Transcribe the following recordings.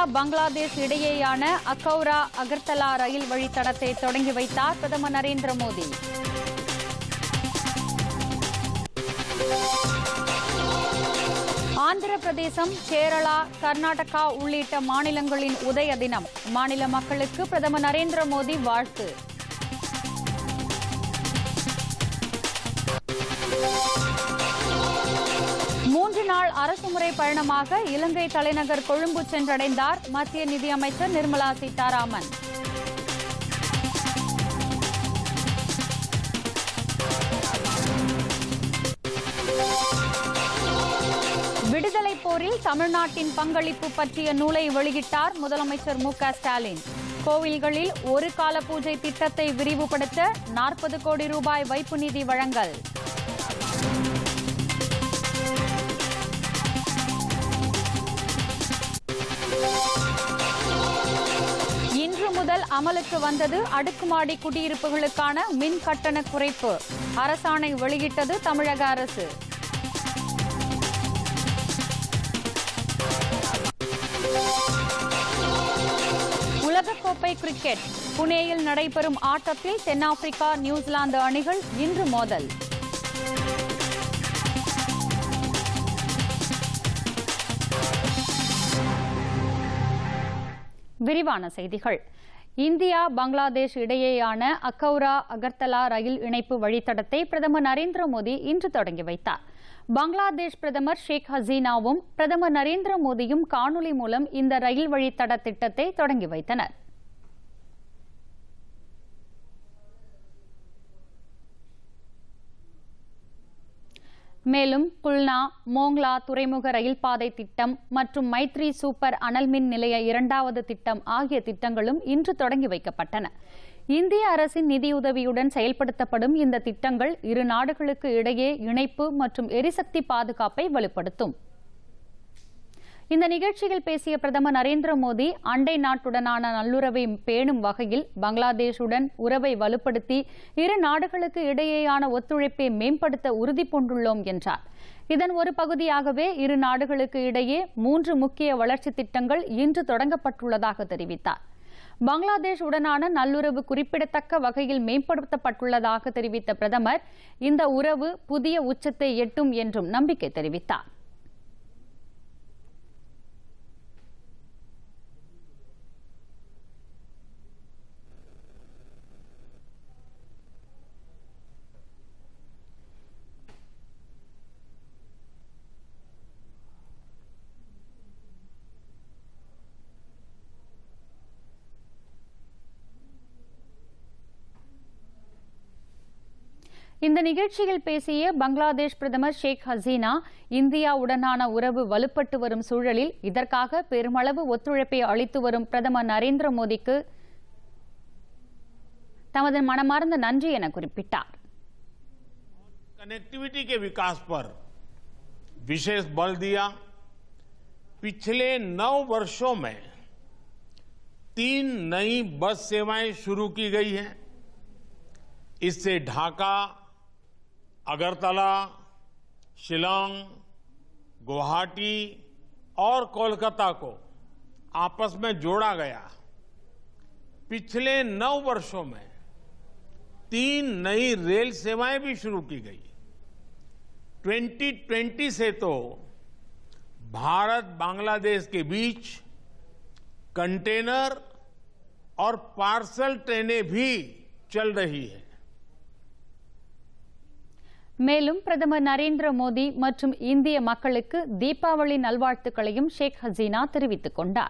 பங்களாதேஷ் இடையேயான அக்கௌரா அகர்தலா ரயில் வழித்தடத்தை தொடங்கி வைத்தார் பிரதமர் நரேந்திர மோடி ஆந்திர பிரதேசம் கேரளா கர்நாடகா உள்ளிட்ட மாநிலங்களின் உதய தினம் மாநில மக்களுக்கு பிரதமர் நரேந்திர மோடி வாழ்த்து மூன்று நாள் அரசுமுறை பயணமாக இலங்கை தலைநகர் கொழும்பு சென்றடைந்தார் மத்திய நிதியமைச்சர் நிர்மலா சீதாராமன் விடுதலை போரில் தமிழ்நாட்டின் பங்களிப்பு பற்றிய நூலை வெளியிட்டார் முதலமைச்சர் மு க ஸ்டாலின் கோவில்களில் ஒரு கால பூஜை திட்டத்தை விரிவுபடுத்த நாற்பது கோடி ரூபாய் வைப்பு நிதி வழங்கல் இன்று முதல் அமலுக்கு வந்தது அடுக்குமாடி குடியிருப்புகளுக்கான மின் கட்டண குறைப்பு அரசாணை வெளியிட்டது தமிழக அரசு உலகக்கோப்பை கிரிக்கெட் புனேயில் நடைபெறும் ஆட்டத்தில் தென்னாப்பிரிக்கா நியூசிலாந்து அணிகள் இன்று மோதல் விரிவான செய்திகள் இந்தியா பங்களாதேஷ் இடையேயான அக்கௌரா அகர்தலா ரயில் இணைப்பு வழித்தடத்தை பிரதமர் நரேந்திர மோடி இன்று தொடங்கி வைத்தார் பங்களாதேஷ் பிரதமர் ஷேக் ஹசீனாவும் பிரதமர் நரேந்திர மோடியும் காணொலி மூலம் இந்த ரயில் வழித்தட திட்டத்தை தொடங்கி வைத்தனர் மேலும் குல்னா மோங்லா துறைமுக ரயில் பாதை திட்டம் மற்றும் மைத்ரி சூப்பர் அனல் மின் நிலைய இரண்டாவது திட்டம் ஆகிய திட்டங்களும் இன்று தொடங்கி வைக்கப்பட்டன இந்திய அரசின் நிதியுதவியுடன் செயல்படுத்தப்படும் இந்த திட்டங்கள் இரு நாடுகளுக்கு இடையே இணைப்பு மற்றும் எரிசக்தி பாதுகாப்பை வலுப்படுத்தும் இந்த நிகழ்ச்சியில் பேசிய பிரதமர் நரேந்திர மோடி அண்டை நாட்டுடனான நல்லுறவை பேணும் வகையில் பங்களாதேஷுடன் உறவை வலுப்படுத்தி இரு நாடுகளுக்கு இடையேயான ஒத்துழைப்பை மேம்படுத்த உறுதி பூண்டுள்ளோம் என்றார் இதன் ஒரு பகுதியாகவே இரு நாடுகளுக்கு இடையே மூன்று முக்கிய வளர்ச்சி திட்டங்கள் இன்று தொடங்கப்பட்டுள்ளதாக தெரிவித்தார் பங்களாதேஷ் உடனான நல்லுறவு குறிப்பிடத்தக்க வகையில் மேம்படுத்தப்பட்டுள்ளதாக தெரிவித்த பிரதமர் இந்த உறவு புதிய உச்சத்தை எட்டும் என்றும் நம்பிக்கை தெரிவித்தார் இந்த நிகழ்ச்சியில் பேசிய பங்களாதேஷ் பிரதமர் ஷேக் ஹசீனா இந்தியாவுடனான உறவு வலுப்பட்டு வரும் சூழலில் இதற்காக பெருமளவு ஒத்துழைப்பை அளித்து வரும் பிரதமர் நரேந்திர மோடிக்கு தமது மனமார்ந்த நன்றி என குறிப்பிட்டார் कनेक्टिविटी के विकास पर विशेष बल दिया पिछले नौ वर्षों में तीन नई बस सेवाएं शुरू की गई हैं इससे ढाका अगरतला शिलोंग गुवाहाटी और कोलकाता को आपस में जोड़ा गया पिछले नौ वर्षों में तीन नई रेल सेवाएं भी शुरू की गई 2020 से तो भारत बांग्लादेश के बीच कंटेनर और पार्सल ट्रेनें भी चल रही है மேலும் பிரதமர் நரேந்திர மோடி மற்றும் இந்திய மக்களுக்கு தீபாவளி நல்வாழ்த்துக்களையும் ஷேக் ஹசீனா தெரிவித்துக் கொண்டார்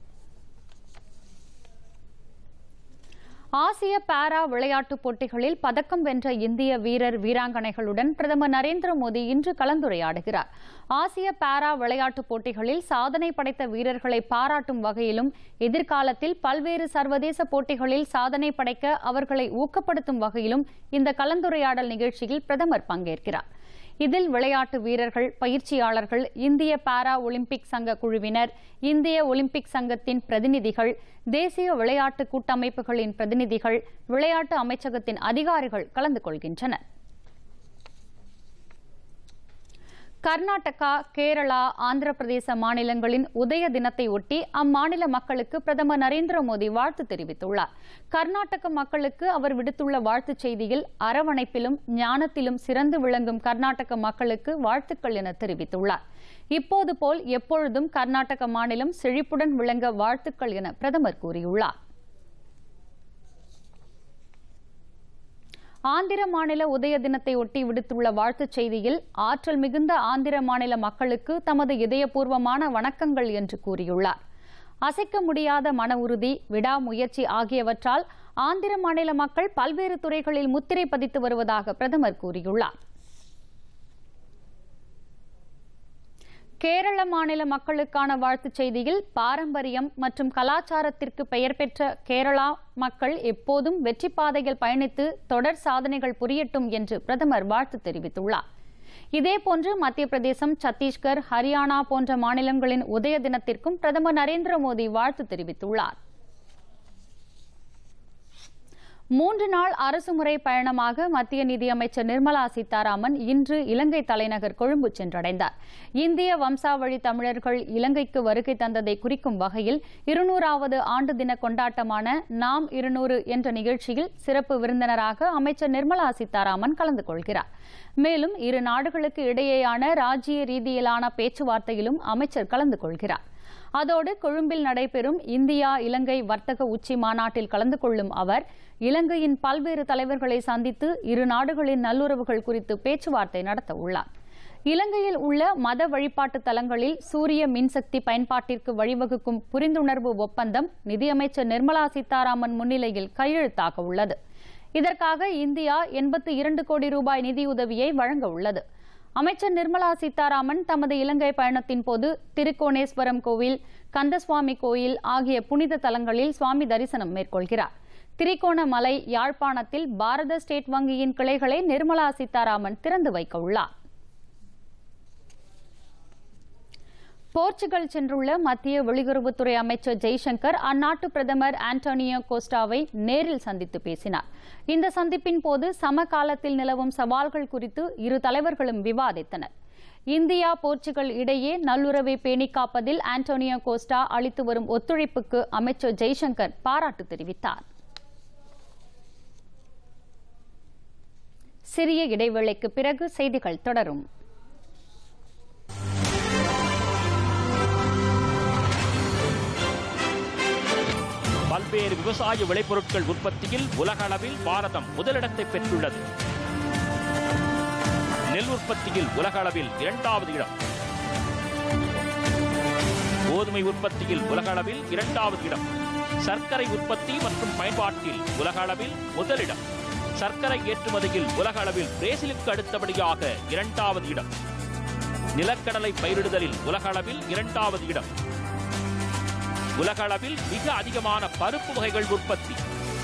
ஆசிய பாரா விளையாட்டுப் போட்டிகளில் பதக்கம் வென்ற இந்திய வீரர் வீராங்கனைகளுடன் பிரதமர் நரேந்திர மோடி இன்று கலந்துரையாடுகிறார் ஆசிய பாரா விளையாட்டுப் போட்டிகளில் சாதனை படைத்த வீரர்களை பாராட்டும் வகையிலும் எதிர்காலத்தில் பல்வேறு சர்வதேச போட்டிகளில் சாதனை படைக்க அவர்களை ஊக்கப்படுத்தும் வகையிலும் இந்த கலந்துரையாடல் நிகழ்ச்சியில் பிரதமர் பங்கேற்கிறார் இதில் விளையாட்டு வீரர்கள் பயிற்சியாளர்கள் இந்திய பாரா ஒலிம்பிக் சங்க குழுவினர் இந்திய ஒலிம்பிக் சங்கத்தின் பிரதிநிதிகள் தேசிய விளையாட்டு கூட்டமைப்புகளின் பிரதிநிதிகள் விளையாட்டு அமைச்சகத்தின் அதிகாரிகள் கலந்து கொள்கின்றனர் கர்நாடகா கேரளா ஆந்திர பிரதேச மாநிலங்களின் உதய தினத்தை ஒட்டி அம்மாநில மக்களுக்கு பிரதமர் நரேந்திர மோடி வாழ்த்து தெரிவித்துள்ளார் கர்நாடக மக்களுக்கு அவர் விடுத்துள்ள வாழ்த்துச் செய்தியில் அரவணைப்பிலும் ஞானத்திலும் சிறந்து விளங்கும் கர்நாடக மக்களுக்கு வாழ்த்துக்கள் என தெரிவித்துள்ளார் இப்போது போல் எப்பொழுதும் கர்நாடக மாநிலம் செழிப்புடன் விளங்க வாழ்த்துக்கள் என பிரதமர் கூறியுள்ளார் ஆந்திர மாநில உதய தினத்தை ஒட்டி விடுத்துள்ள வாழ்த்துச் செய்தியில் ஆற்றல் மிகுந்த ஆந்திர மாநில மக்களுக்கு தமது இதயபூர்வமான வணக்கங்கள் என்று கூறியுள்ளார் அசைக்க முடியாத மன உறுதி விடாமுயற்சி ஆகியவற்றால் ஆந்திர மாநில மக்கள் பல்வேறு துறைகளில் முத்திரை பதித்து வருவதாக பிரதமர் கூறியுள்ளார் கேரள மாநில மக்களுக்கான வாழ்த்துச் செய்தியில் பாரம்பரியம் மற்றும் கலாச்சாரத்திற்கு பெயர் பெற்ற கேரளா மக்கள் எப்போதும் வெற்றி பாதையில் பயணித்து தொடர் சாதனைகள் புரியட்டும் என்று பிரதமர் வாழ்த்து தெரிவித்துள்ளார் இதேபோன்று மத்திய பிரதேசம் சத்தீஸ்கர் ஹரியானா போன்ற மாநிலங்களின் உதய தினத்திற்கும் பிரதமர் நரேந்திர மோடி வாழ்த்து தெரிவித்துள்ளார் மூன்று நாள் அரசுமுறை பயணமாக மத்திய நிதியமைச்சர் நிர்மலா சீதாராமன் இன்று இலங்கை தலைநகர் கொழும்பு சென்றடைந்தார் இந்திய வம்சாவழி தமிழர்கள் இலங்கைக்கு வருகை தந்ததை குறிக்கும் வகையில் இருநூறாவது ஆண்டு தின கொண்டாட்டமான நாம் இருநூறு என்ற நிகழ்ச்சியில் சிறப்பு விருந்தினராக அமைச்சர் நிர்மலா சீதாராமன் கலந்து கொள்கிறார் மேலும் இரு நாடுகளுக்கு இடையேயான ராஜ்ய ரீதியிலான பேச்சுவார்த்தையிலும் அமைச்சர் கலந்து கொள்கிறார் அதோடு கொழும்பில் நடைபெறும் இந்தியா இலங்கை வர்த்தக உச்சி மாநாட்டில் கலந்து கொள்ளும் அவர் இலங்கையின் பல்வேறு தலைவர்களை சந்தித்து இரு நாடுகளின் நல்லுறவுகள் குறித்து பேச்சுவார்த்தை நடத்த உள்ளார் இலங்கையில் உள்ள மத வழிபாட்டு தலங்களில் சூரிய மின்சக்தி பயன்பாட்டிற்கு வழிவகுக்கும் புரிந்துணர்வு ஒப்பந்தம் நிதியமைச்சர் நிர்மலா சீதாராமன் முன்னிலையில் கையெழுத்தாக உள்ளது இதற்காக இந்தியா எண்பத்தி இரண்டு கோடி ரூபாய் நிதியுதவியை வழங்க உள்ளது அமைச்சர் நிர்மலா சீதாராமன் தமது இலங்கை பயணத்தின் போது திருக்கோணேஸ்வரம் கோவில் கந்தசுவாமி கோயில் ஆகிய புனித தலங்களில் சுவாமி தரிசனம் மேற்கொள்கிறார் திரிகோணமலை யாழ்ப்பாணத்தில் பாரத ஸ்டேட் வங்கியின் கிளைகளை நிர்மலா சீதாராமன் திறந்து வைக்க உள்ளார் போர்ச்சுகல் சென்றுள்ள மத்திய வெளியுறவுத்துறை அமைச்சர் ஜெய்சங்கர் அந்நாட்டு பிரதமர் ஆண்டோனியோ கோஸ்டாவை நேரில் சந்தித்து பேசினார் இந்த சந்திப்பின் போது சமகாலத்தில் நிலவும் சவால்கள் குறித்து இரு தலைவர்களும் விவாதித்தனர் இந்தியா போர்ச்சுகல் இடையே நல்லுறவை பேணி காப்பதில் ஆண்டோனியோ கோஸ்டா அளித்து வரும் ஒத்துழைப்புக்கு அமைச்சர் ஜெய்சங்கர் பாராட்டு தெரிவித்தார் சிறிய இடைவேளைக்கு பிறகு செய்திகள் தொடரும் பல்வேறு விவசாய விளைபொருட்கள் உற்பத்தியில் உலக அளவில் பாரதம் முதலிடத்தை பெற்றுள்ளது நெல் உற்பத்தியில் உலக அளவில் இரண்டாவது இடம் கோதுமை உற்பத்தியில் உலக அளவில் இரண்டாவது இடம் சர்க்கரை உற்பத்தி மற்றும் பயன்பாட்டில் உலக அளவில் முதலிடம் சர்க்கரை ஏற்றுமதியில் உலக அளவில் பிரேசிலுக்கு அடுத்தபடியாக இரண்டாவது இடம் நிலக்கடலை பயிரிடுதலில் உலக அளவில் இரண்டாவது இடம் உலக அளவில் மிக அதிகமான பருப்பு வகைகள் உற்பத்தி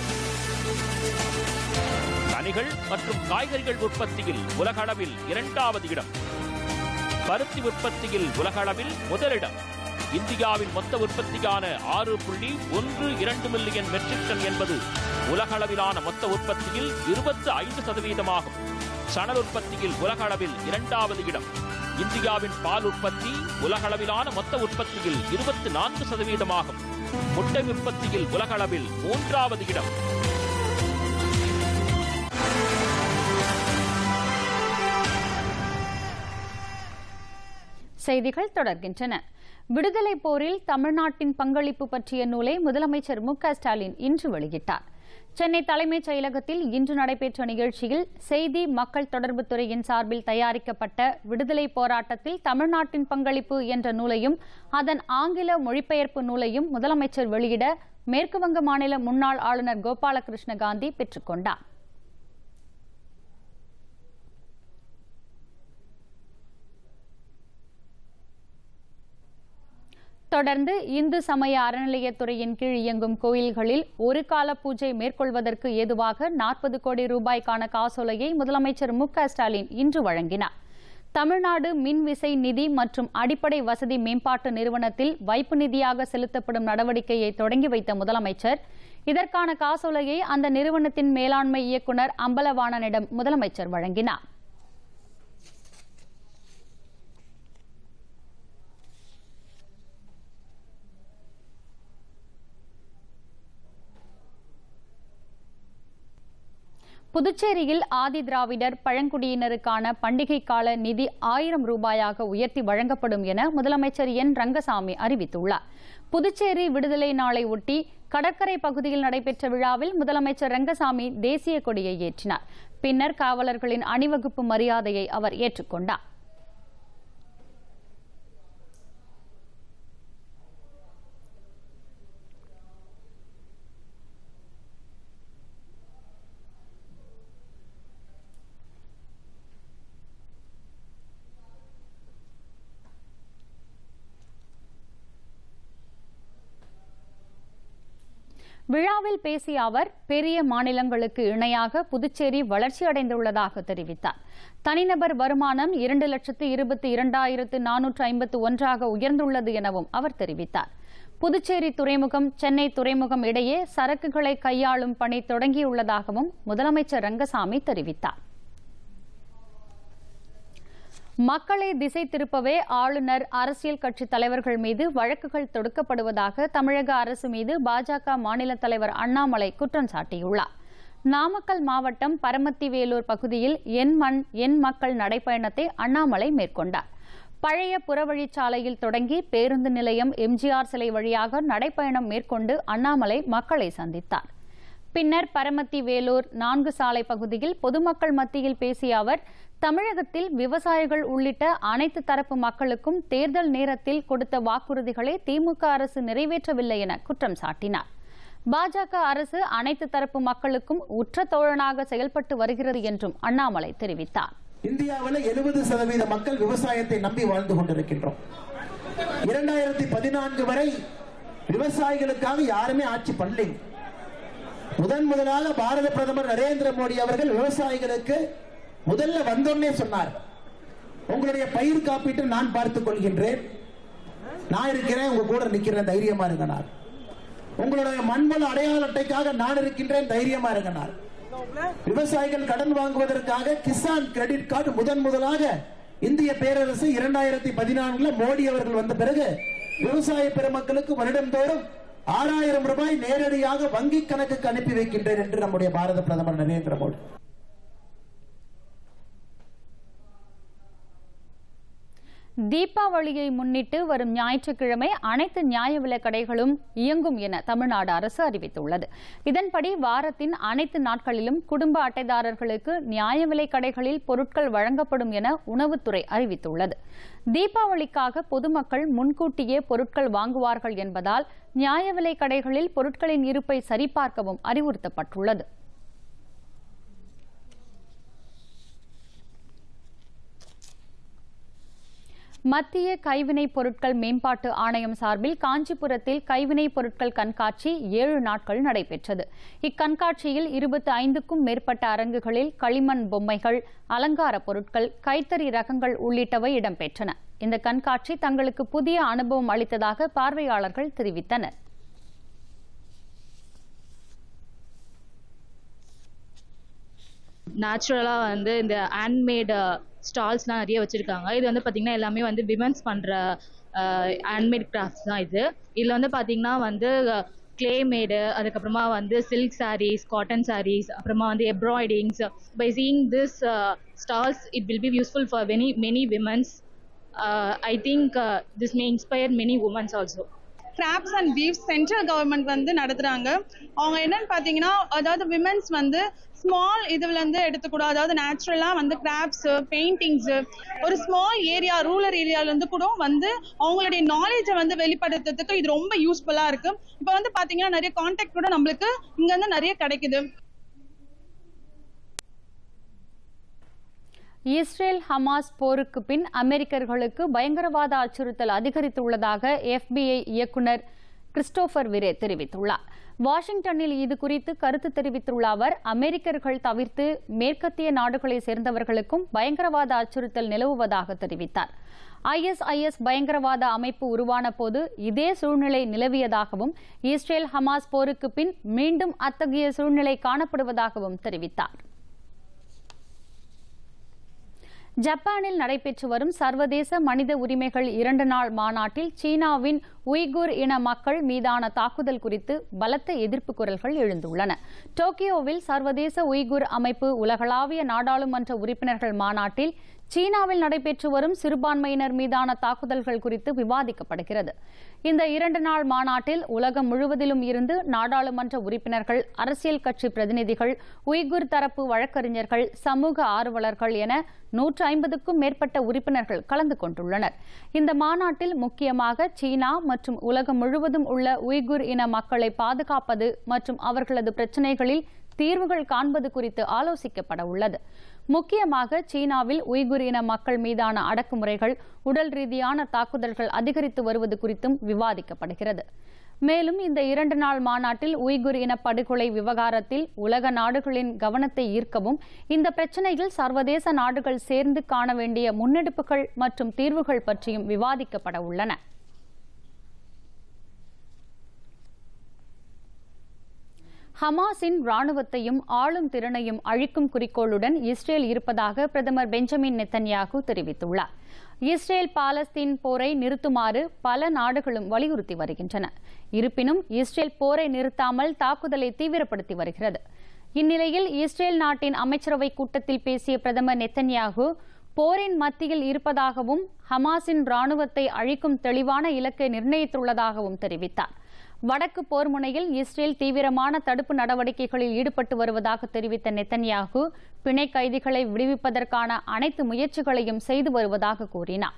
கனிகள் மற்றும் காய்கறிகள் உற்பத்தியில் உலக அளவில் இரண்டாவது இடம் பருத்தி உற்பத்தியில் உலக அளவில் முதலிடம் இந்தியாவின் மொத்த உற்பத்தியான ஆறு புள்ளி ஒன்று இரண்டு மில்லியன் மெட்ரிக் டன் என்பது உலக அளவிலான மொத்த உற்பத்தியில் இருபத்து ஐந்து சதவீதமாகும் சணல் உற்பத்தியில் உலக அளவில் இரண்டாவது இடம் இந்தியாவின் பால் உற்பத்தி உலக அளவிலான மொத்த உற்பத்தியில் இருபத்தி நான்கு சதவீதமாகும் முட்டை உற்பத்தியில் உலக அளவில் மூன்றாவது இடம் செய்திகள் தொடர்கின்றன விடுதலை போரில் தமிழ்நாட்டின் பங்களிப்பு பற்றிய நூலை முதலமைச்சர் மு க ஸ்டாலின் இன்று வெளியிட்டார் சென்னை தலைமைச் செயலகத்தில் இன்று நடைபெற்ற நிகழ்ச்சியில் செய்தி மக்கள் தொடர்பு துறையின் சார்பில் தயாரிக்கப்பட்ட விடுதலை போராட்டத்தில் தமிழ்நாட்டின் பங்களிப்பு என்ற நூலையும் அதன் ஆங்கில மொழிபெயர்ப்பு நூலையும் முதலமைச்சர் வெளியிட மேற்குவங்க மாநில முன்னாள் ஆளுநர் கோபாலகிருஷ்ண காந்தி பெற்றுக்கொண்டார் தொடர்ந்து இந்து சமய அறநிலையத்துறையின் கீழ் இயங்கும் கோயில்களில் ஒரு கால பூஜை மேற்கொள்வதற்கு ஏதுவாக நாற்பது கோடி ரூபாய்க்கான காசோலையை முதலமைச்சர் மு க ஸ்டாலின் இன்று வழங்கினார் தமிழ்நாடு மின்விசை நிதி மற்றும் அடிப்படை வசதி மேம்பாட்டு நிறுவனத்தில் வைப்பு நிதியாக செலுத்தப்படும் நடவடிக்கையை தொடங்கி வைத்த முதலமைச்சர் இதற்கான காசோலையை அந்த நிறுவனத்தின் மேலாண்மை இயக்குநர் அம்பலவாணனிடம் முதலமைச்சர் வழங்கினார் புதுச்சேரியில் ஆதி திராவிடர் பழங்குடியினருக்கான பண்டிகை கால நிதி ஆயிரம் ரூபாயாக உயர்த்தி வழங்கப்படும் என முதலமைச்சர் என் ரங்கசாமி அறிவித்துள்ளார் புதுச்சேரி விடுதலை நாளை ஒட்டி கடற்கரை பகுதியில் நடைபெற்ற விழாவில் முதலமைச்சர் ரங்கசாமி தேசிய கொடியை ஏற்றினார் பின்னர் காவலர்களின் அணிவகுப்பு மரியாதையை அவர் ஏற்றுக்கொண்டார் விழாவில் பேசிய அவர் பெரிய மாநிலங்களுக்கு இணையாக புதுச்சேரி வளர்ச்சியடைந்துள்ளதாக தெரிவித்தார் தனிநபர் வருமானம் இரண்டு லட்சத்து இருபத்தி இரண்டாயிரத்து நானூற்று ஐம்பத்து ஒன்றாக உயர்ந்துள்ளது எனவும் அவர் தெரிவித்தார் புதுச்சேரி துறைமுகம் சென்னை துறைமுகம் இடையே சரக்குகளை கையாளும் பணி தொடங்கியுள்ளதாகவும் முதலமைச்சர் ரங்கசாமி தெரிவித்தார் மக்களை திசை திருப்பவே ஆளுநர் அரசியல் கட்சி தலைவர்கள் மீது வழக்குகள் தொடுக்கப்படுவதாக தமிழக அரசு மீது பாஜக மாநில தலைவர் அண்ணாமலை குற்றம் சாட்டியுள்ளார் நாமக்கல் மாவட்டம் பரமத்தி வேலூர் பகுதியில் என் மண் என் மக்கள் நடைப்பயணத்தை அண்ணாமலை மேற்கொண்டார் பழைய புறவழிச்சாலையில் தொடங்கி பேருந்து நிலையம் எம்ஜிஆர் சிலை வழியாக நடைப்பயணம் மேற்கொண்டு அண்ணாமலை மக்களை சந்தித்தார் பின்னர் பரமத்தி வேலூர் நான்கு சாலை பகுதியில் பொதுமக்கள் மத்தியில் பேசிய அவர் தமிழகத்தில் விவசாயிகள் உள்ளிட்ட அனைத்து தரப்பு மக்களுக்கும் தேர்தல் நேரத்தில் கொடுத்த வாக்குறுதிகளை திமுக அரசு நிறைவேற்றவில்லை என குற்றம் சாட்டினார் பாஜக அரசு அனைத்து தரப்பு மக்களுக்கும் உற்ற தோழனாக செயல்பட்டு வருகிறது என்றும் அண்ணாமலை தெரிவித்தார் இந்தியாவில் எழுபது சதவீத மக்கள் விவசாயத்தை நம்பி வாழ்ந்து கொண்டிருக்கின்றோம் இரண்டாயிரத்தி பதினான்கு வரை விவசாயிகளுக்காக யாருமே ஆட்சி பண்ணலைங்க முதன் முதலாக பாரத பிரதமர் நரேந்திர மோடி அவர்கள் விவசாயிகளுக்கு முதல்ல வந்தோடனே சொன்னார் உங்களுடைய பயிர் காப்பீட்டை நான் பார்த்துக் கொள்கின்றேன் நான் இருக்கிறேன் உங்க கூட நிக்கிறேன் தைரியமா இருங்கனார் உங்களுடைய மண்வள அடையாள அட்டைக்காக நான் இருக்கின்றேன் தைரியமா இருங்கனார் விவசாயிகள் கடன் வாங்குவதற்காக கிசான் கிரெடிட் கார்டு முதன் முதலாக இந்திய பேரரசு இரண்டாயிரத்தி பதினான்குல மோடி அவர்கள் வந்த பிறகு விவசாய பெருமக்களுக்கு வருடந்தோறும் ஆறாயிரம் ரூபாய் நேரடியாக வங்கி கணக்குக்கு அனுப்பி வைக்கின்றேன் என்று நம்முடைய பாரத பிரதமர் நரேந்திர மோடி தீபாவளியை முன்னிட்டு வரும் ஞாயிற்றுக்கிழமை அனைத்து நியாய விலைக் கடைகளும் இயங்கும் என தமிழ்நாடு அரசு அறிவித்துள்ளது இதன்படி வாரத்தின் அனைத்து நாட்களிலும் குடும்ப அட்டைதாரர்களுக்கு நியாய விலைக் கடைகளில் பொருட்கள் வழங்கப்படும் என உணவுத்துறை அறிவித்துள்ளது தீபாவளிக்காக பொதுமக்கள் முன்கூட்டியே பொருட்கள் வாங்குவார்கள் என்பதால் நியாய விலைக் கடைகளில் பொருட்களின் இருப்பை சரிபார்க்கவும் அறிவுறுத்தப்பட்டுள்ளது மத்திய கைவினைப் பொருட்கள் மேம்பாட்டு ஆணையம் சார்பில் காஞ்சிபுரத்தில் கைவினைப் பொருட்கள் கண்காட்சி ஏழு நாட்கள் நடைபெற்றது இக்கண்காட்சியில் இருபத்தி ஐந்துக்கும் மேற்பட்ட அரங்குகளில் களிமண் பொம்மைகள் அலங்கார பொருட்கள் கைத்தறி ரகங்கள் உள்ளிட்டவை இடம்பெற்றன இந்த கண்காட்சி தங்களுக்கு புதிய அனுபவம் அளித்ததாக பார்வையாளர்கள் தெரிவித்தனர் நேச்சுரலாக வந்து இந்த ஹேண்ட்மேடு ஸ்டால்ஸ்லாம் நிறைய வச்சுருக்காங்க இது வந்து பார்த்திங்கன்னா எல்லாமே வந்து விமன்ஸ் பண்ணுற ஹேண்ட்மேட் கிராஃப்ட்ஸ் தான் இது இதில் வந்து பார்த்திங்கன்னா வந்து கிளே மேடு அதுக்கப்புறமா வந்து சில்க் சாரீஸ் காட்டன் சாரீஸ் அப்புறமா வந்து embroiderings by seeing this stalls it will be useful for many many womens I think this may inspire many womens also crafts and பீஃப் சென்ட்ரல் கவர்மெண்ட் வந்து நடத்துறாங்க அவங்க என்னன்னு பார்த்தீங்கன்னா அதாவது விமென்ஸ் வந்து ஸ்மால் இதுல இருந்து எடுத்துக்கூடும் அதாவது நேச்சுரலா வந்து கிராப்ஸ் பெயிண்டிங்ஸ் ஒரு ஸ்மால் ஏரியா ரூரல் ஏரியால இருந்து கூட வந்து அவங்களுடைய நாலேஜை வந்து வெளிப்படுத்துறதுக்கு இது ரொம்ப யூஸ்ஃபுல்லா இருக்கு இப்போ வந்து பாத்தீங்கன்னா நிறைய கான்டாக்ட் கூட நம்மளுக்கு இங்க இருந்து நிறைய கிடைக்குது இஸ்ரேல் ஹமாஸ் போருக்கு பின் அமெரிக்கர்களுக்கு பயங்கரவாத அச்சுறுத்தல் அதிகரித்துள்ளதாக எஃபிஐ இயக்குனர் கிறிஸ்டோபர் விரே தெரிவித்துள்ளார் வாஷிங்டனில் இது குறித்து கருத்து தெரிவித்துள்ள அவர் அமெரிக்கர்கள் தவிர்த்து மேற்கத்திய நாடுகளை சேர்ந்தவர்களுக்கும் பயங்கரவாத அச்சுறுத்தல் நிலவுவதாக தெரிவித்தார் ஐஎஸ்ஐஎஸ் பயங்கரவாத அமைப்பு உருவான போது இதே சூழ்நிலை நிலவியதாகவும் இஸ்ரேல் ஹமாஸ் போருக்கு பின் மீண்டும் அத்தகைய சூழ்நிலை காணப்படுவதாகவும் தெரிவித்தார் ஜப்பானில் நடைபெற்று வரும் சர்வதேச மனித உரிமைகள் இரண்டு நாள் மாநாட்டில் சீனாவின் உய்குர் இன மக்கள் மீதான தாக்குதல் குறித்து பலத்த எதிர்ப்பு குரல்கள் எழுந்துள்ளன டோக்கியோவில் சர்வதேச உய்குர் அமைப்பு உலகளாவிய நாடாளுமன்ற உறுப்பினர்கள் மாநாட்டில் சீனாவில் நடைபெற்று வரும் சிறுபான்மையினர் மீதான தாக்குதல்கள் குறித்து விவாதிக்கப்படுகிறது இந்த இரண்டு நாள் மாநாட்டில் உலகம் முழுவதிலும் இருந்து நாடாளுமன்ற உறுப்பினர்கள் அரசியல் கட்சி பிரதிநிதிகள் உய்குர் தரப்பு வழக்கறிஞர்கள் சமூக ஆர்வலர்கள் என நூற்று ஐம்பதுக்கும் மேற்பட்ட உறுப்பினர்கள் கலந்து கொண்டுள்ளனர் இந்த மாநாட்டில் முக்கியமாக சீனா மற்றும் உலகம் முழுவதும் உள்ள உய்குர் இன மக்களை பாதுகாப்பது மற்றும் அவர்களது பிரச்சினைகளில் தீர்வுகள் காண்பது குறித்து ஆலோசிக்கப்பட உள்ளது முக்கியமாக சீனாவில் உய்குர் இன மக்கள் மீதான அடக்குமுறைகள் உடல் ரீதியான தாக்குதல்கள் அதிகரித்து வருவது குறித்தும் விவாதிக்கப்படுகிறது மேலும் இந்த இரண்டு நாள் மாநாட்டில் உய்குர் இன படுகொலை விவகாரத்தில் உலக நாடுகளின் கவனத்தை ஈர்க்கவும் இந்த பிரச்சினையில் சர்வதேச நாடுகள் சேர்ந்து காண வேண்டிய முன்னெடுப்புகள் மற்றும் தீர்வுகள் பற்றியும் விவாதிக்கப்பட உள்ளன ஹமாஸின் ராணுவத்தையும் ஆளும் திறனையும் அழிக்கும் குறிக்கோளுடன் இஸ்ரேல் இருப்பதாக பிரதமர் பெஞ்சமின் நெத்தன்யாகு தெரிவித்துள்ளார் இஸ்ரேல் பாலஸ்தீன் போரை நிறுத்துமாறு பல நாடுகளும் வலியுறுத்தி வருகின்றன இருப்பினும் இஸ்ரேல் போரை நிறுத்தாமல் தாக்குதலை தீவிரப்படுத்தி வருகிறது இந்நிலையில் இஸ்ரேல் நாட்டின் அமைச்சரவை கூட்டத்தில் பேசிய பிரதமர் நெத்தன்யாகு போரின் மத்தியில் இருப்பதாகவும் ஹமாஸின் ராணுவத்தை அழிக்கும் தெளிவான இலக்கை நிர்ணயித்துள்ளதாகவும் தெரிவித்தார் வடக்கு போர் முனையில் இஸ்ரேல் தீவிரமான தடுப்பு நடவடிக்கைகளில் ஈடுபட்டு வருவதாக தெரிவித்த நெத்தன்யாகு பிணை கைதிகளை விடுவிப்பதற்கான அனைத்து முயற்சிகளையும் செய்து வருவதாக கூறினார்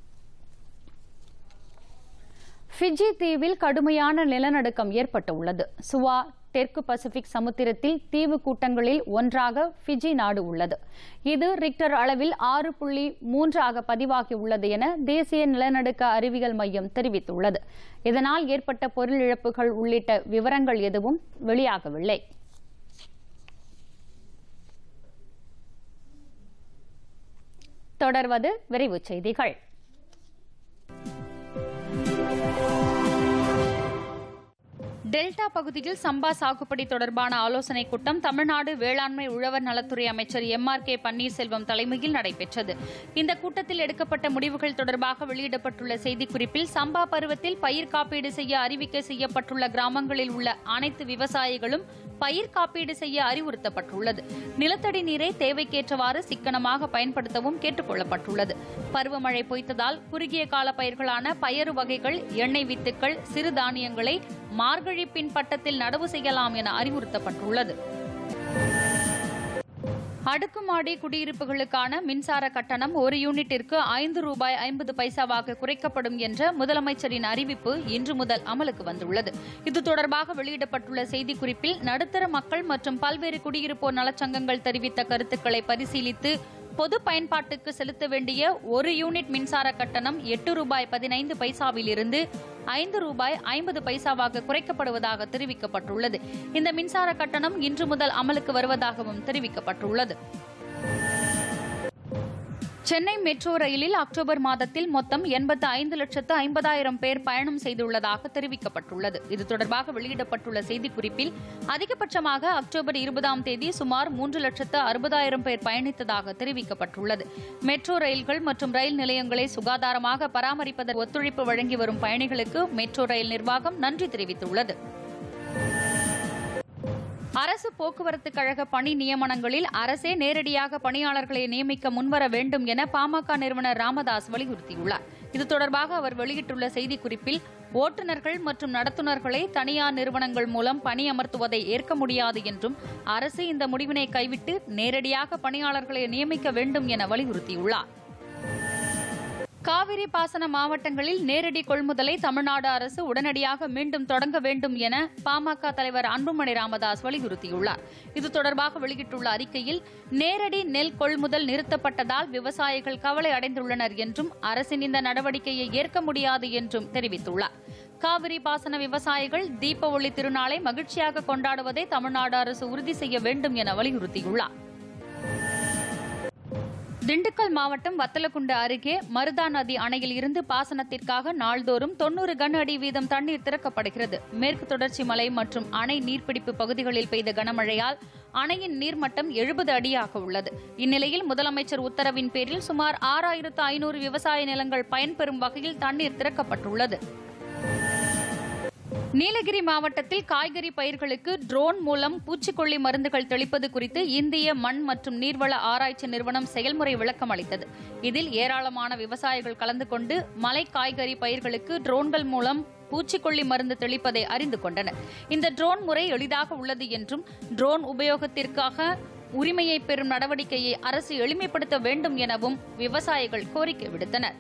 ஃபிஜி தீவில் கடுமையான நிலநடுக்கம் ஏற்பட்டுள்ளது சுவா தெற்கு பசிபிக் சமுத்திரத்தில் தீவு கூட்டங்களில் ஒன்றாக ஃபிஜி நாடு உள்ளது இது ரிக்டர் அளவில் ஆறு புள்ளி மூன்றாக பதிவாகியுள்ளது என தேசிய நிலநடுக்க அறிவியல் மையம் தெரிவித்துள்ளது இதனால் ஏற்பட்ட பொருள் இழப்புகள் உள்ளிட்ட விவரங்கள் எதுவும் வெளியாகவில்லை தொடர்வது விரைவுச் செய்திகள் டெல்டா பகுதியில் சம்பா சாகுபடி தொடர்பான ஆலோசனைக் கூட்டம் தமிழ்நாடு வேளாண்மை உழவர் நலத்துறை அமைச்சர் எம் ஆர் கே பன்னீர்செல்வம் தலைமையில் நடைபெற்றது இந்த கூட்டத்தில் எடுக்கப்பட்ட முடிவுகள் தொடர்பாக வெளியிடப்பட்டுள்ள செய்திக்குறிப்பில் சம்பா பருவத்தில் பயிர் காப்பீடு செய்ய அறிவிக்கை செய்யப்பட்டுள்ள கிராமங்களில் உள்ள அனைத்து விவசாயிகளும் பயிர் காப்பீடு செய்ய அறிவுறுத்தப்பட்டுள்ளது நிலத்தடி நீரை தேவைக்கேற்றவாறு சிக்கனமாக பயன்படுத்தவும் கேட்டுக் கொள்ளப்பட்டுள்ளது பருவமழை பொய்த்ததால் குறுகிய கால பயிர்களான பயறு வகைகள் எண்ணெய் வித்துக்கள் சிறுதானியங்களை மார்கழி பின் பட்டத்தில் நடவு செய்யலாம் என அறிவுறுத்தப்பட்டுள்ளது அடுக்குமாடி குடியிருப்புகளுக்கான மின்சார கட்டணம் ஒரு யூனிட்டிற்கு ஐந்து ரூபாய் ஐம்பது பைசாவாக குறைக்கப்படும் என்ற முதலமைச்சரின் அறிவிப்பு இன்று முதல் அமலுக்கு வந்துள்ளது இது தொடர்பாக வெளியிடப்பட்டுள்ள செய்திக்குறிப்பில் நடுத்தர மக்கள் மற்றும் பல்வேறு குடியிருப்போர் நலச்சங்கங்கள் தெரிவித்த கருத்துக்களை பரிசீலித்து பொது பயன்பாட்டுக்கு செலுத்த வேண்டிய ஒரு யூனிட் மின்சார கட்டணம் எட்டு ரூபாய் பதினைந்து பைசாவில் இருந்து ஐந்து ரூபாய் ஐம்பது பைசாவாக குறைக்கப்படுவதாக தெரிவிக்கப்பட்டுள்ளது இந்த மின்சார கட்டணம் இன்று முதல் அமலுக்கு வருவதாகவும் தெரிவிக்கப்பட்டுள்ளது சென்னை மெட்ரோ ரயிலில் அக்டோபர் மாதத்தில் மொத்தம் எண்பத்து ஐந்து லட்சத்து ஐம்பதாயிரம் பேர் பயணம் செய்துள்ளதாக தெரிவிக்கப்பட்டுள்ளது இது தொடர்பாக வெளியிடப்பட்டுள்ள செய்திக்குறிப்பில் அதிகபட்சமாக அக்டோபர் இருபதாம் தேதி சுமார் மூன்று லட்சத்து அறுபதாயிரம் பேர் பயணித்ததாக தெரிவிக்கப்பட்டுள்ளது மெட்ரோ ரயில்கள் மற்றும் ரயில் நிலையங்களை சுகாதாரமாக பராமரிப்பதற்கு ஒத்துழைப்பு வழங்கி வரும் பயணிகளுக்கு மெட்ரோ ரயில் நிர்வாகம் நன்றி தெரிவித்துள்ளது அரசு போக்குவரத்து கழக பணி நியமனங்களில் அரசே நேரடியாக பணியாளர்களை நியமிக்க முன்வர வேண்டும் என பாமக நிறுவனர் ராமதாஸ் வலியுறுத்தியுள்ளார் இது தொடர்பாக அவர் வெளியிட்டுள்ள செய்திக்குறிப்பில் ஓட்டுநர்கள் மற்றும் நடத்துனர்களை தனியார் நிறுவனங்கள் மூலம் பணியமர்த்துவதை ஏற்க முடியாது என்றும் அரசு இந்த முடிவினை கைவிட்டு நேரடியாக பணியாளர்களை நியமிக்க வேண்டும் என வலியுறுத்தியுள்ளார் காவிரி பாசன மாவட்டங்களில் நேரடி கொள்முதலை தமிழ்நாடு அரசு உடனடியாக மீண்டும் தொடங்க வேண்டும் என பாமக தலைவர் அன்புமணி ராமதாஸ் வலியுறுத்தியுள்ளார் இது தொடர்பாக வெளியிட்டுள்ள அறிக்கையில் நேரடி நெல் கொள்முதல் நிறுத்தப்பட்டதால் விவசாயிகள் கவலை அடைந்துள்ளனர் என்றும் அரசின் இந்த நடவடிக்கையை ஏற்க முடியாது என்றும் தெரிவித்துள்ளார் காவிரி பாசன விவசாயிகள் தீப ஒளி திருநாளை மகிழ்ச்சியாக கொண்டாடுவதை தமிழ்நாடு அரசு உறுதி செய்ய வேண்டும் என வலியுறுத்தியுள்ளார் திண்டுக்கல் மாவட்டம் வத்தலக்குண்டு அருகே மருதா நதி அணையில் இருந்து பாசனத்திற்காக நாள்தோறும் தொன்னூறு கன அடி வீதம் தண்ணீர் திறக்கப்படுகிறது மேற்கு தொடர்ச்சி மலை மற்றும் அணை நீர்பிடிப்பு பகுதிகளில் பெய்த கனமழையால் அணையின் நீர்மட்டம் எழுபது அடியாக உள்ளது இந்நிலையில் முதலமைச்சர் உத்தரவின் பேரில் சுமார் ஆறாயிரத்து ஐநூறு விவசாய நிலங்கள் பயன்பெறும் வகையில் தண்ணீர் திறக்கப்பட்டுள்ளது நீலகிரி மாவட்டத்தில் காய்கறி பயிர்களுக்கு ட்ரோன் மூலம் பூச்சிக்கொல்லி மருந்துகள் தெளிப்பது குறித்து இந்திய மண் மற்றும் நீர்வள ஆராய்ச்சி நிறுவனம் செயல்முறை விளக்கம் அளித்தது இதில் ஏராளமான விவசாயிகள் கலந்து கொண்டு மலை காய்கறி பயிர்களுக்கு ட்ரோன்கள் மூலம் பூச்சிக்கொல்லி மருந்து தெளிப்பதை அறிந்து கொண்டனர் இந்த ட்ரோன் முறை எளிதாக உள்ளது என்றும் ட்ரோன் உபயோகத்திற்காக உரிமையை பெறும் நடவடிக்கையை அரசு எளிமைப்படுத்த வேண்டும் எனவும் விவசாயிகள் கோரிக்கை விடுத்தனர்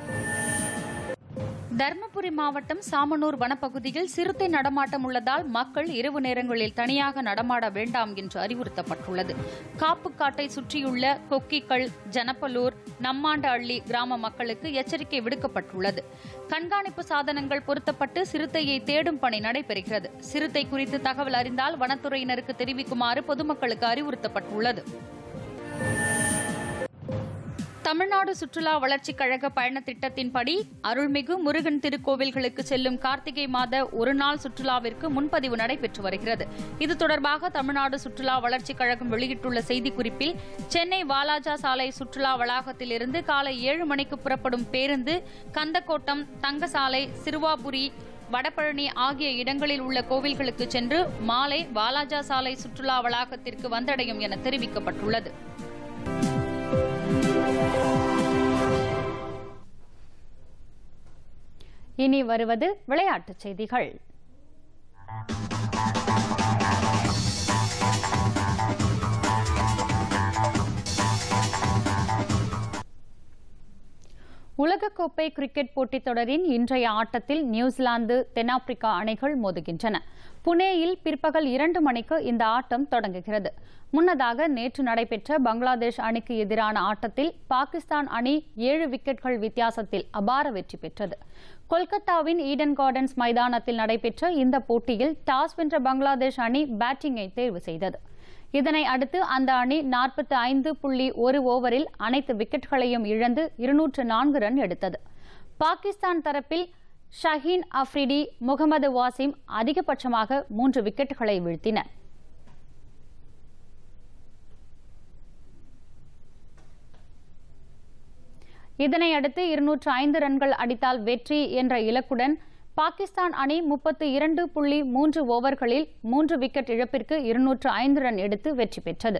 தருமபுரி மாவட்டம் சாமனூர் வனப்பகுதியில் சிறுத்தை நடமாட்டம் உள்ளதால் மக்கள் இரவு நேரங்களில் தனியாக நடமாட வேண்டாம் என்று அறிவுறுத்தப்பட்டுள்ளது காப்புக்காட்டை சுற்றியுள்ள கொக்கிகள் ஜனப்பலூர் நம்மாண்ட அள்ளி கிராம மக்களுக்கு எச்சரிக்கை விடுக்கப்பட்டுள்ளது கண்காணிப்பு சாதனங்கள் பொருத்தப்பட்டு சிறுத்தையை தேடும் பணி நடைபெறுகிறது சிறுத்தை குறித்து தகவல் அறிந்தால் வனத்துறையினருக்கு தெரிவிக்குமாறு பொதுமக்களுக்கு அறிவுறுத்தப்பட்டுள்ளது தமிழ்நாடு சுற்றுலா வளர்ச்சிக் கழக பயண திட்டத்தின்படி அருள்மிகு முருகன் திருக்கோவில்களுக்கு செல்லும் கார்த்திகை மாத ஒருநாள் சுற்றுலாவிற்கு முன்பதிவு நடைபெற்று வருகிறது இது தொடர்பாக தமிழ்நாடு சுற்றுலா வளர்ச்சிக் கழகம் வெளியிட்டுள்ள செய்திக்குறிப்பில் சென்னை வாலாஜா சாலை சுற்றுலா வளாகத்திலிருந்து காலை ஏழு மணிக்கு புறப்படும் பேருந்து கந்தக்கோட்டம் தங்கசாலை சிறுவாபுரி வடபழனி ஆகிய இடங்களில் உள்ள கோவில்களுக்கு சென்று மாலை வாலாஜா சாலை சுற்றுலா வளாகத்திற்கு வந்தடையும் என தெரிவிக்கப்பட்டுள்ளது இனி வருவது விளையாட்டுச் செய்திகள் உலகக்கோப்பை கிரிக்கெட் போட்டித் தொடரின் இன்றைய ஆட்டத்தில் நியூசிலாந்து தென்னாப்பிரிக்கா அணிகள் மோதுகின்றன புனேயில் பிற்பகல் இரண்டு மணிக்கு இந்த ஆட்டம் தொடங்குகிறது முன்னதாக நேற்று நடைபெற்ற பங்களாதேஷ் அணிக்கு எதிரான ஆட்டத்தில் பாகிஸ்தான் அணி ஏழு விக்கெட்கள் வித்தியாசத்தில் அபார வெற்றி பெற்றது கொல்கத்தாவின் ஈடன் கார்டன்ஸ் மைதானத்தில் நடைபெற்ற இந்த போட்டியில் டாஸ் வென்ற பங்களாதேஷ் அணி பேட்டிங்கை தேர்வு செய்தது இதனை அடுத்து அந்த அணி நாற்பத்தி ஐந்து புள்ளி ஒரு ஓவரில் அனைத்து விக்கெட்களையும் இழந்து இருநூற்று நான்கு ரன் எடுத்தது பாகிஸ்தான் தரப்பில் ஷஹீன் அஃப்ரிடி முகமது வாசிம் அதிகபட்சமாக மூன்று விக்கெட்டுகளை வீழ்த்தினர் இதனை அடுத்து இருநூற்று ஐந்து ரன்கள் அடித்தால் வெற்றி என்ற இலக்குடன் பாகிஸ்தான் அணி முப்பத்து இரண்டு புள்ளி மூன்று ஓவர்களில் மூன்று விக்கெட் இழப்பிற்கு இருநூற்று ஐந்து ரன் எடுத்து வெற்றி பெற்றது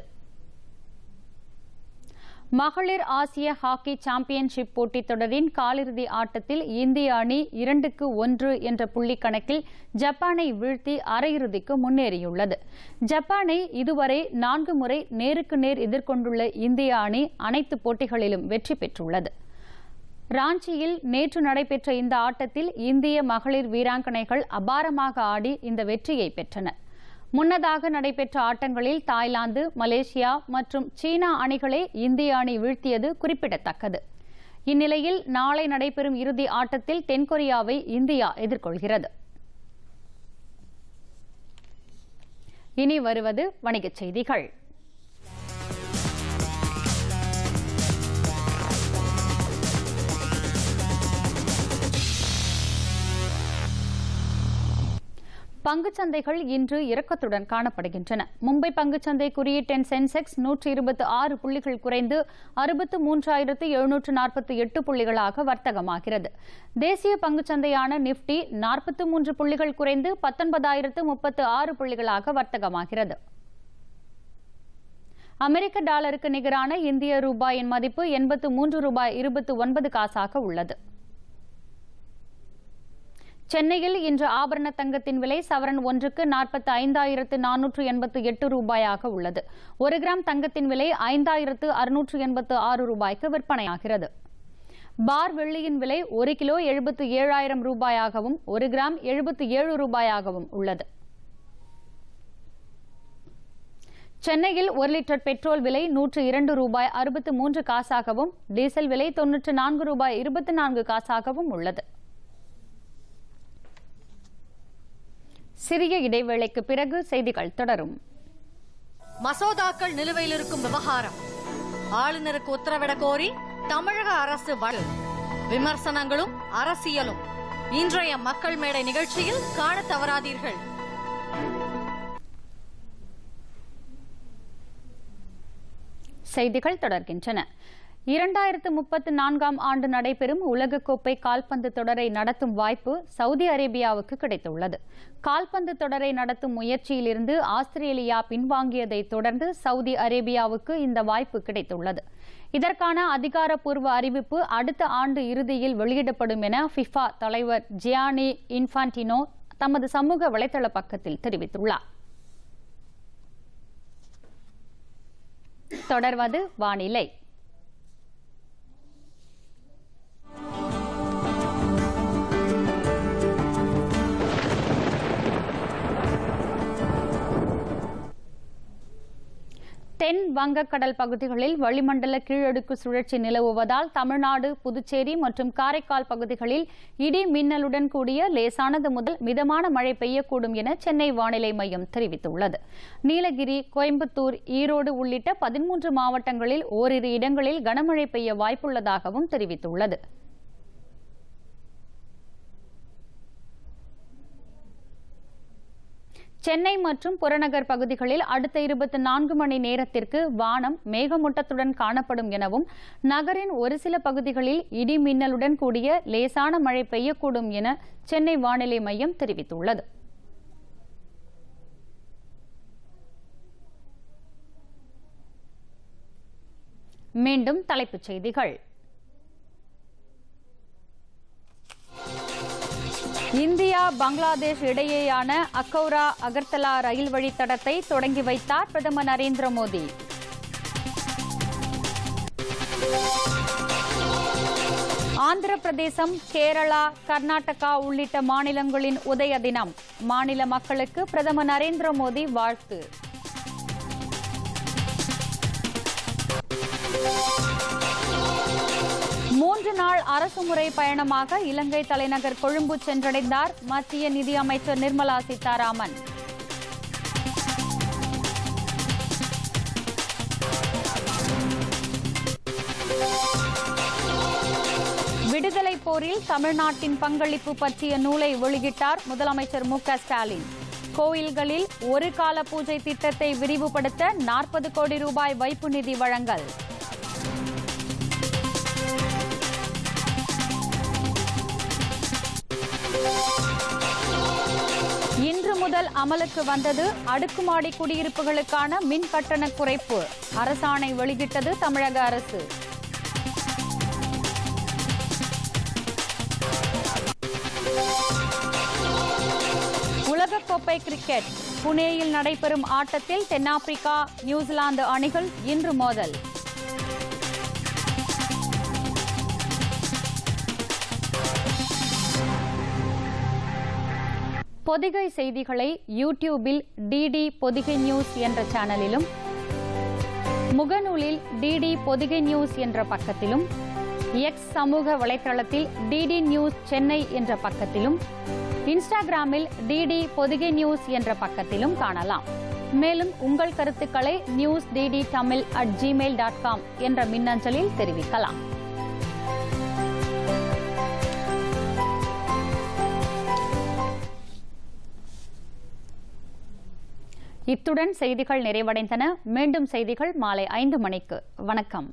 மகளிர் ஆசிய ஹாக்கி சாம்பியன்ஷிப் போட்டித் தொடரின் காலிறுதி ஆட்டத்தில் இந்திய அணி இரண்டுக்கு ஒன்று என்ற புள்ளி கணக்கில் ஜப்பானை வீழ்த்தி அரையிறுதிக்கு முன்னேறியுள்ளது ஜப்பானை இதுவரை நான்கு முறை நேருக்கு நேர் எதிர்கொண்டுள்ள இந்திய அணி அனைத்து போட்டிகளிலும் வெற்றி பெற்றுள்ளது ராஞ்சியில் நேற்று நடைபெற்ற இந்த ஆட்டத்தில் இந்திய மகளிர் வீராங்கனைகள் அபாரமாக ஆடி இந்த வெற்றியை பெற்றனர் முன்னதாக நடைபெற்ற ஆட்டங்களில் தாய்லாந்து மலேசியா மற்றும் சீனா அணிகளை இந்திய அணி வீழ்த்தியது குறிப்பிடத்தக்கது இந்நிலையில் நாளை நடைபெறும் இறுதி ஆட்டத்தில் தென்கொரியாவை இந்தியா எதிர்கொள்கிறது இனி வருவது வணிகச் செய்திகள் பங்குச்சந்தைகள் இன்று இறக்கத்துடன் காணப்படுகின்றன மும்பை பங்குச்சந்தை குறியீட்டெண் சென்செக்ஸ் நூற்றி இருபத்தி ஆறு புள்ளிகள் குறைந்து அறுபத்து மூன்றாயிரத்து எழுநூற்று நாற்பத்தி எட்டு புள்ளிகளாக வர்த்தகமாகிறது தேசிய பங்குச்சந்தையான நிப்டி நாற்பத்தி மூன்று புள்ளிகள் குறைந்து பத்தொன்பதாயிரத்து முப்பத்து ஆறு புள்ளிகளாக வர்த்தகமாகிறது அமெரிக்க டாலருக்கு நிகரான இந்திய ரூபாயின் மதிப்பு எண்பத்து மூன்று ரூபாய் இருபத்து ஒன்பது காசாக உள்ளது சென்னையில் இன்று ஆபரண தங்கத்தின் விலை சவரன் ஒன்றுக்கு நாற்பத்தி ஐந்தாயிரத்து நானூற்று எண்பத்து எட்டு ரூபாயாக உள்ளது ஒரு கிராம் தங்கத்தின் விலை ஐந்தாயிரத்து அறுநூற்று எண்பத்து ஆறு ரூபாய்க்கு விற்பனையாகிறது பார் வெள்ளியின் விலை ஒரு கிலோ எழுபத்து ஏழாயிரம் ரூபாயாகவும் ஒரு கிராம் எழுபத்து ஏழு ரூபாயாகவும் உள்ளது சென்னையில் ஒரு லிட்டர் பெட்ரோல் விலை நூற்று இரண்டு ரூபாய் அறுபத்து மூன்று காசாகவும் டீசல் விலை தொன்னூற்று நான்கு ரூபாய் இருபத்தி நான்கு காசாகவும் உள்ளது சிறிய இடைவேளைக்கு பிறகு செய்திகள் தொடரும் மசோதாக்கள் நிலுவையில் இருக்கும் விவகாரம் ஆளுநருக்கு உத்தரவிட கோரி தமிழக அரசு வழக்கு விமர்சனங்களும் அரசியலும் இன்றைய மக்கள் மேடை நிகழ்ச்சியில் காணத் தவறாதீர்கள் செய்திகள் தொடர்கின்றன இரண்டாயிரத்து முப்பத்து நான்காம் ஆண்டு நடைபெறும் உலகக்கோப்பை கால்பந்து தொடரை நடத்தும் வாய்ப்பு சவுதி அரேபியாவுக்கு கிடைத்துள்ளது கால்பந்து தொடரை நடத்தும் முயற்சியிலிருந்து ஆஸ்திரேலியா பின்வாங்கியதை தொடர்ந்து சவுதி அரேபியாவுக்கு இந்த வாய்ப்பு கிடைத்துள்ளது இதற்கான அதிகாரப்பூர்வ அறிவிப்பு அடுத்த ஆண்டு இறுதியில் வெளியிடப்படும் என ஃபிஃபா தலைவர் ஜியானி இன்ஃபான்டினோ தமது சமூக வலைதள பக்கத்தில் தெரிவித்துள்ளார் தொடர்வது வானிலை தென் வங்கக்கடல் பகுதிகளில் வளிமண்டல கீழடுக்கு சுழற்சி நிலவுவதால் தமிழ்நாடு புதுச்சேரி மற்றும் காரைக்கால் பகுதிகளில் இடி மின்னலுடன் கூடிய லேசானது முதல் மிதமான மழை பெய்யக்கூடும் என சென்னை வானிலை மையம் தெரிவித்துள்ளது நீலகிரி கோயம்புத்தூர் ஈரோடு உள்ளிட்ட பதிமூன்று மாவட்டங்களில் ஓரிரு இடங்களில் கனமழை பெய்ய வாய்ப்புள்ளதாகவும் தெரிவித்துள்ளது சென்னை மற்றும் புறநகர் பகுதிகளில் அடுத்த இருபத்தி நான்கு மணி நேரத்திற்கு வானம் மேகமூட்டத்துடன் காணப்படும் எனவும் நகரின் ஒரு சில பகுதிகளில் இடி மின்னலுடன் கூடிய லேசான மழை பெய்யக்கூடும் என சென்னை வானிலை மையம் தெரிவித்துள்ளது மீண்டும் தலைப்புச் செய்திகள் இந்தியா பங்களாதேஷ் இடையேயான அக்கௌரா அகர்தலா ரயில் வழித்தடத்தை தொடங்கி வைத்தார் பிரதமர் நரேந்திர மோடி ஆந்திர பிரதேசம் கேரளா கர்நாடகா உள்ளிட்ட மாநிலங்களின் உதய தினம் மாநில மக்களுக்கு பிரதமர் நரேந்திர மோடி வாழ்த்து மூன்று நாள் அரசுமுறை பயணமாக இலங்கை தலைநகர் கொழும்பு சென்றடைந்தார் மத்திய நிதியமைச்சர் நிர்மலா சீதாராமன் விடுதலை போரில் தமிழ்நாட்டின் பங்களிப்பு பற்றிய நூலை வெளியிட்டார் முதலமைச்சர் மு க ஸ்டாலின் கோயில்களில் ஒரு கால பூஜை திட்டத்தை விரிவுபடுத்த நாற்பது கோடி ரூபாய் வைப்பு நிதி வழங்கல் இன்று முதல் அமலுக்கு வந்தது அடுக்குமாடி குடியிருப்புகளுக்கான மின் கட்டண குறைப்பு அரசாணை வெளியிட்டது தமிழக அரசு உலகக்கோப்பை கிரிக்கெட் புனேயில் நடைபெறும் ஆட்டத்தில் தென்னாப்பிரிக்கா நியூசிலாந்து அணிகள் இன்று மோதல் பொதிகை செய்திகளை யூடியூபில் டிடி பொதிகை நியூஸ் என்ற சேனலிலும் முகநூலில் டிடி பொதிகை நியூஸ் என்ற பக்கத்திலும் எக்ஸ் சமூக வலைத்தளத்தில் டிடி நியூஸ் சென்னை என்ற பக்கத்திலும் இன்ஸ்டாகிராமில் டிடி பொதிகை நியூஸ் என்ற பக்கத்திலும் காணலாம் மேலும் உங்கள் கருத்துக்களை news DD Tamil at Gmail dot com என்ற மின்னஞ்சலில் தெரிவிக்கலாம் இத்துடன் செய்திகள் நிறைவடைந்தன மீண்டும் செய்திகள் மாலை ஐந்து மணிக்கு வணக்கம்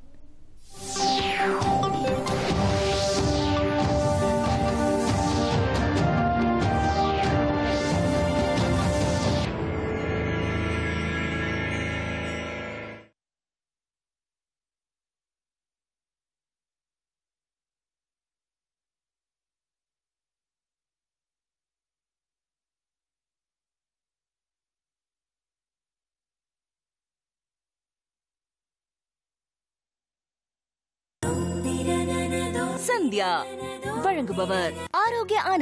சந்தியா வழங்குபவர் ஆரோக்கிய